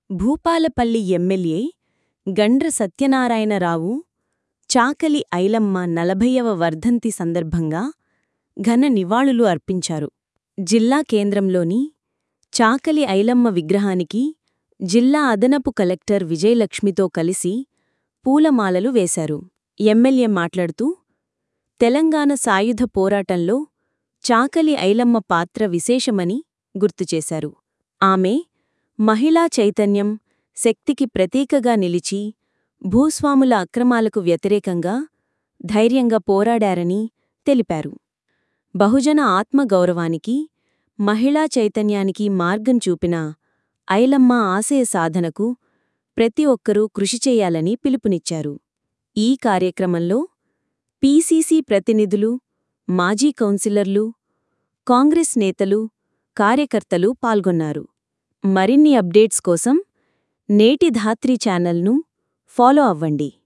Bhupalpally MLA Gandra Satyanarayanarao Chakali Ailamma నలభైవ వర్ధంతి సందర్భంగా ఘన నివాళులు అర్పించారు జిల్లా కేంద్రంలోని చాకలి ఐలమ్మ విగ్రహానికి జిల్లా అదనపు కలెక్టర్ విజయలక్ష్మితో కలిసి పూలమాలలు వేశారు ఎమ్మెల్యే మాట్లాడుతూ తెలంగాణ సాయుధ పోరాటంలో చాకలి ఐలమ్మ పాత్ర విశేషమని గుర్తుచేశారు ఆమె మహిళా చైతన్యం శక్తికి ప్రతీకగా నిలిచి భూస్వాముల అక్రమాలకు వ్యతిరేకంగా ధైర్యంగా పోరాడారని తెలిపారు బహుజన ఆత్మగౌరవానికి మహిళా చైతన్యానికి మార్గం చూపిన ఐలమ్మ ఆశయ సాధనకు ప్రతి ఒక్కరూ కృషి చేయాలని పిలుపునిచ్చారు ఈ కార్యక్రమంలో పీసీసీ ప్రతినిధులు మాజీ కౌన్సిలర్లు కాంగ్రెస్ నేతలు కార్యకర్తలు పాల్గొన్నారు మరిన్ని అప్డేట్స్ కోసం నేటి ధాత్రి ఛానల్ను ఫాలో అవ్వండి